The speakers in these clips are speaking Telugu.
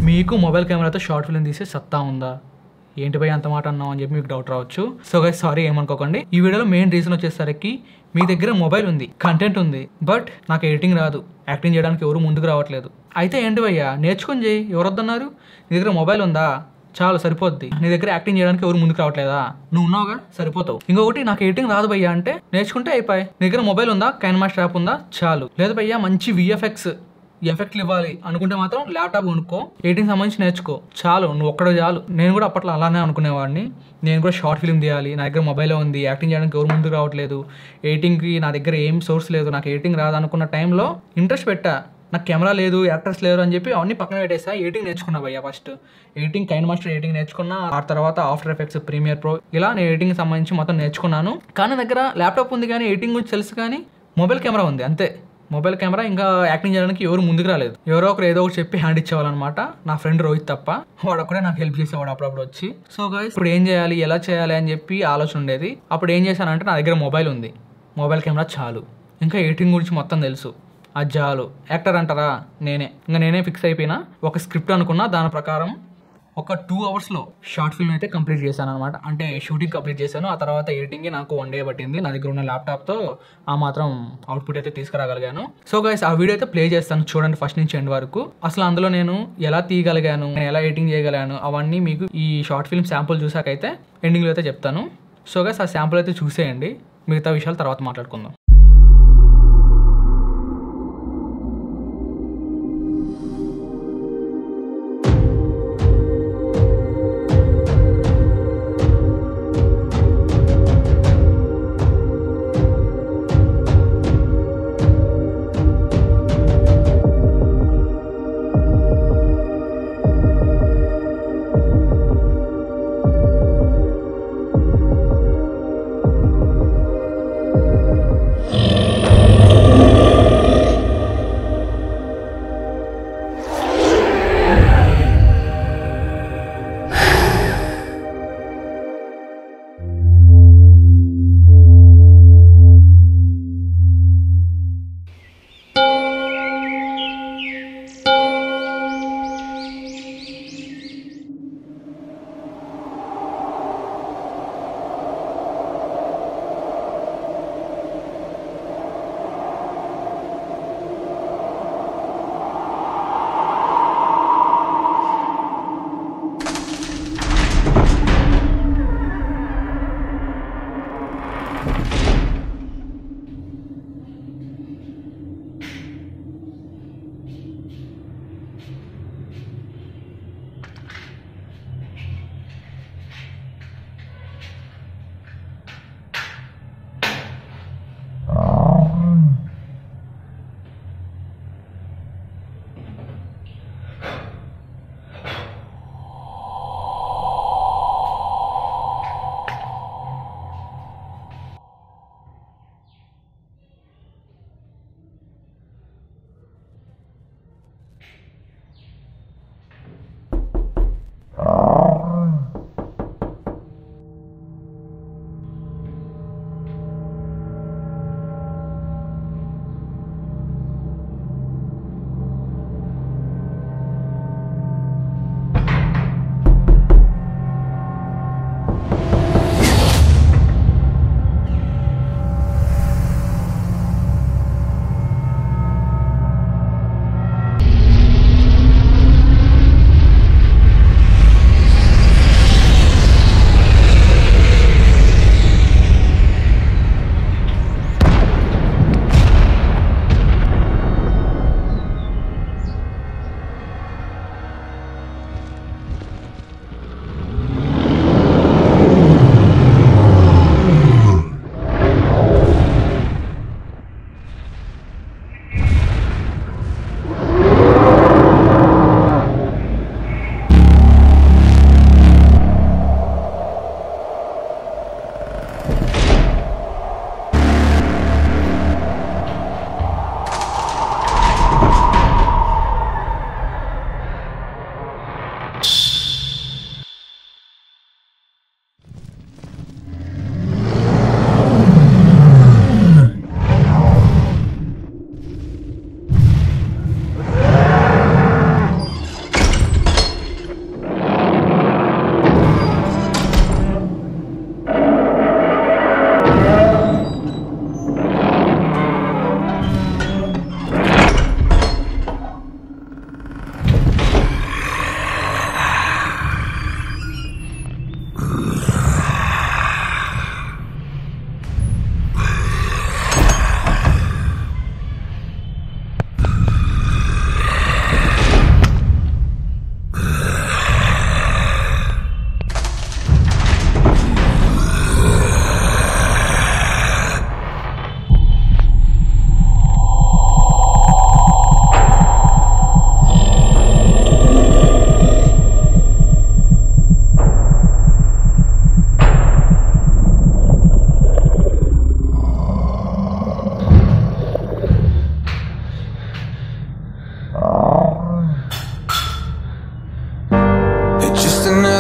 మీకు మొబైల్ కెమెరాతో షార్ట్ ఫిల్మ్ తీసే సత్తా ఉందా ఏంటి భయ్ అంత మాట అన్నావు అని చెప్పి మీకు డౌట్ రావచ్చు సో గైస్ సారీ ఏమనుకోకండి ఈ వీడియోలో మెయిన్ రీజన్ వచ్చేసరికి మీ దగ్గర మొబైల్ ఉంది కంటెంట్ ఉంది బట్ నాకు ఎడిటింగ్ రాదు యాక్టింగ్ చేయడానికి ఎవరు ముందుకు రావట్లేదు అయితే ఏంటి భయ్యా నేర్చుకొని చేయి ఎవరు వద్దన్నారు నీ దగ్గర మొబైల్ ఉందా చాలు సరిపోద్ది నీ దగ్గర యాక్టింగ్ చేయడానికి ఎవరు ముందుకు రావట్లేదా నువ్వు ఉన్నావుగా సరిపోతావు ఇంకొకటి నాకు ఎడిటింగ్ రాదు భయ్యా అంటే నేర్చుకుంటే అయిపోయి నీ దగ్గర మొబైల్ ఉందా కైన్ మాస్టర్ యాప్ ఉందా చాలు లేదు భయ్యా మంచి విఎఫ్ఎక్స్ ఎఫెక్ట్లు ఇవ్వాలి అనుకుంటే మాత్రం ల్యాప్టాప్ కొనుక్కో ఎడిటింగ్ సంబంధించి నేర్చుకో చాలు నువ్వు ఒక్కడే చాలు నేను కూడా అప్పట్లో అలానే అనుకునేవాడిని నేను కూడా షార్ట్ ఫిల్మ్ తీయాలి నా దగ్గర మొబైల్ ఉంది యాక్టింగ్ చేయడానికి ఎవరు ముందుకు రావట్లేదు ఎడిటింగ్కి నా దగ్గర ఏం సోర్స్ లేదు నాకు ఎడిటింగ్ రాదు అనుకున్న టైంలో ఇంట్రెస్ట్ పెట్టా నాకు కెమెరా లేదు యాక్టర్స్ లేరు అని చెప్పి అవన్నీ పక్కన పెట్టేసా ఎడిటింగ్ నేర్చుకున్నా భయ్యా first editing KineMaster editing నేర్చుకున్నా ఆ తర్వాత ఆఫ్టర్ ఎఫెక్ట్స్ ప్రీమియర్ ప్రో ఇలా నేను ఎడిటింగ్ సంబంధించి మొత్తం నేర్చుకున్నాను కానీ నా దగ్గర ల్యాప్టాప్ ఉంది కానీ ఎడిటింగ్ గురించి తెలుసు కానీ మొబైల్ కెమెరా ఉంది అంతే మొబైల్ కెమెరా ఇంకా యాక్టింగ్ చేయడానికి ఎవరు ముందుకు రాలేదు ఎవరో ఒకరు ఏదో ఒకటి చెప్పి హ్యాండ్ ఇచ్చేవాళ్ళనమాట నా ఫ్రెండ్ రోహిత్ తప్ప వాడు ఒకడే నాకు హెల్ప్ చేసేవాడు అప్పుడప్పుడు వచ్చి సో గైస్ ఇప్పుడు ఏం చేయాలి ఎలా చేయాలి అని చెప్పి ఆలోచన ఉండేది అప్పుడు ఏం చేశానంటే నా దగ్గర మొబైల్ ఉంది మొబైల్ కెమెరా చాలు ఇంకా ఎడిటింగ్ గురించి మొత్తం తెలుసు అది చాలు యాక్టర్ అంటారా నేనే ఇంకా నేనే ఫిక్స్ అయిపోయినా ఒక స్క్రిప్ట్ అనుకున్నా దాని ప్రకారం ఒక టూ అవర్స్లో షార్ట్ ఫిల్మ్ అయితే కంప్లీట్ చేశాను అనమాట అంటే షూటింగ్ కంప్లీట్ చేశాను ఆ తర్వాత ఎడిటింగ్ నాకు వన్ డే పట్టింది నా దగ్గర ఉన్న ల్యాప్టాప్తో ఆ మాత్రం అవుట్పుట్ అయితే తీసుకురాగలిగాను సో గైస్ ఆ వీడియో అయితే ప్లే చేస్తాను చూడండి ఫస్ట్ నుంచి ఎండ్ వరకు అసలు అందులో నేను ఎలా తీయగలిగాను నేను ఎలా ఎడిటింగ్ చేయగలిగాను అవన్నీ మీకు ఈ షార్ట్ ఫిల్మ్ శాంపుల్ చూసాకైతే ఎండింగ్లో అయితే చెప్తాను సో గైస్ ఆ శాంపుల్ అయితే చూసేయండి మిగతా విషయాలు తర్వాత మాట్లాడుకుందాం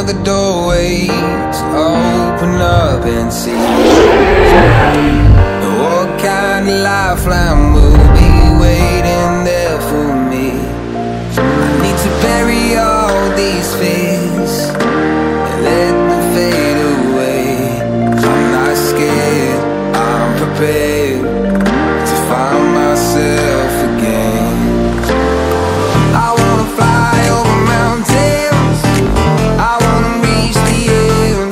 the doorways open up and see what kind of lifeline will be waiting there for me. I need to bury all these fears and let them fade away. I'm not scared, I'm prepared to find myself again. I wanna fly over mountains. I wanna reach the end.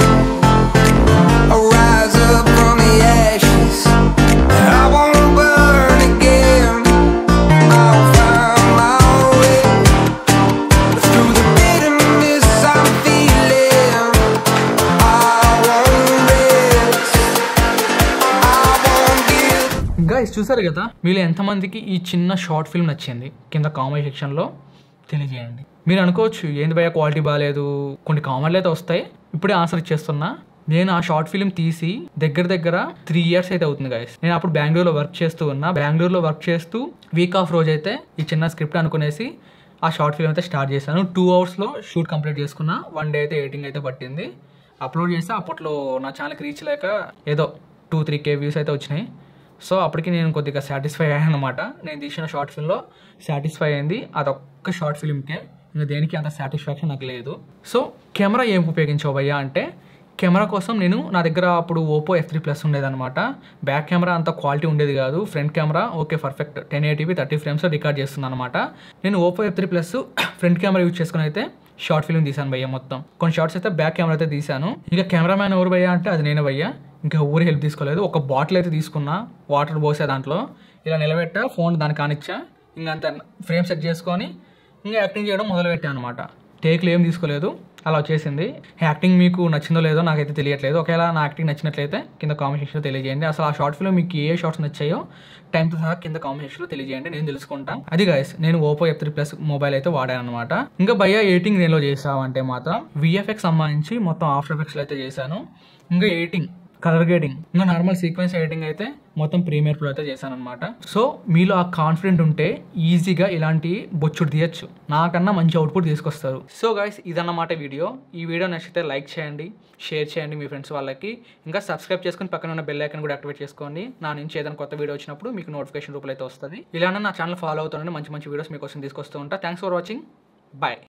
I'll rise up from the ashes. I wanna burn again. I'll find my way through the bitterness I'm feeling. I won't rest. I won't give. Guys చూసారు కదా మీలో ఎంతమందికి ఈ చిన్న షార్ట్ ఫిల్మ్ నచ్చింది కింద కామెంట్ సెక్షన్లో తెలియజేయండి మీరు అనుకోవచ్చు ఏంది భయ క్వాలిటీ బాగాలేదు కొన్ని కామెంట్లు అయితే వస్తాయి ఇప్పుడే ఆన్సర్ ఇచ్చేస్తున్నా నేను ఆ షార్ట్ ఫిల్మ్ తీసి దగ్గర దగ్గర త్రీ ఇయర్స్ అయితే అవుతుంది గైస్ నేను అప్పుడు బెంగళూరులో వర్క్ చేస్తూ ఉన్నా బెంగళూరులో వర్క్ చేస్తూ వీక్ ఆఫ్ రోజు అయితే ఈ చిన్న స్క్రిప్ట్ అనుకునేసి ఆ షార్ట్ ఫిల్మ్ అయితే స్టార్ట్ చేశాను టూ అవర్స్లో షూట్ కంప్లీట్ చేసుకున్నా వన్ డే అయితే ఎడిటింగ్ అయితే పట్టింది అప్లోడ్ చేస్తే అప్పట్లో నా ఛానల్కి రీచ్ లేక ఏదో టూ త్రీ కే వ్యూస్ అయితే వచ్చినాయి సో అప్పటికి నేను కొద్దిగా సాటిస్ఫై అయ్యాను అనమాట నేను తీసిన షార్ట్ ఫిల్మ్లో సాటిస్ఫై అయింది అదొక్క షార్ట్ ఫిల్మ్కే ఇంకా దేనికి అంత సాటిస్ఫాక్షన్ నాకు లేదు సో కెమెరా ఏం ఉపయోగించావు భయ్యా అంటే కెమెరా కోసం నేను నా దగ్గర అప్పుడు ఓపో ఎఫ్ త్రీ ప్లస్ ఉండేదన్నమాట బ్యాక్ కెమెరా అంత క్వాలిటీ ఉండేది కాదు front camera okay perfect ten eighty p thirty frames record చేస్తుంది అనమాట నేను Oppo F three plus front camera use చేసుకుని అయితే షార్ట్ ఫిల్మ్ తీశాను భయ్య మొత్తం కొన్ని షార్ట్స్ అయితే బ్యాక్ కెమెరా అయితే తీశాను ఇంకా కెమెరామ్యాన్ ఎవరు భయ్యా అంటే అది నేనే భయ్యా ఇంకా ఊరి హెల్ప్ తీసుకోలేదు ఒక బాటిల్ అయితే తీసుకున్నా వాటర్ పోసే దాంట్లో ఇలా నిలబెట్టా ఫోన్ దానికి కానిచ్చా ఇంకా అంత ఫ్రేమ్ సెట్ చేసుకొని ఇంకా యాక్టింగ్ చేయడం మొదలుపెట్టాను అనమాట టేక్లు ఏం తీసుకోలేదు అలా వచ్చేసింది యాక్టింగ్ మీకు నచ్చిందో లేదో నాకైతే తెలియట్లేదు ఒకవేళ నా యాక్టింగ్ నచ్చినట్లయితే కింద కామెంట్ సెక్షన్లో తెలియజేయండి అసలు ఆ షార్ట్ ఫిల్మ్ మీకు ఏ షార్ట్స్ నచ్చాయో టైంతో సహా కింద కామెంట్ సెక్షన్లో తెలియజేయండి నేను తెలుసుకుంటాను అది గైస్ నేను Oppo F three plus mobile అయితే వాడాను అనమాట ఇంకా భయ్య ఎయిటింగ్ దేనిలో చేసావంటే మాత్రం విఎఫ్ఎక్స్ సంబంధించి మొత్తం ఆఫ్టర్ ఎఫెక్ట్స్లో అయితే చేశాను ఇంకా ఎయిటింగ్ కలర్ గ్రేడింగ్ ఇంకా నార్మల్ సీక్వెన్స్ ఎడిటింగ్ అయితే మొత్తం ప్రీమియర్ ప్రో అయితే చేశాను అనమాట సో మీలో ఆ కాన్ఫిడెంట్ ఉంటే ఈజీగా ఇలాంటి బొచ్చుడు తీయచ్చు నాకన్నా మంచి అవుట్పుట్ తీసుకొస్తారు సో గైస్ ఇదన్నమాట వీడియో ఈ వీడియో నచ్చితే లైక్ చేయండి షేర్ చేయండి మీ ఫ్రెండ్స్ వాళ్ళకి ఇంకా సబ్స్క్రైబ్ చేసుకుని పక్కన ఉన్న బెల్ ఐకన్ కూడా యాక్టివేట్ చేసుకోండి నా నుంచి ఏదైనా కొత్త వీడియో వచ్చినప్పుడు మీకు నోటిఫికేషన్ రూపంలో అయితే వస్తుంది ఇలానే నా ఛానల్ ఫాలో అవుతుండండి మంచి మంచి వీడియోస్ మీకోసం తీసుకొస్తూ ఉంటా థ్యాంక్స్ ఫర్ వాచింగ్ బాయ్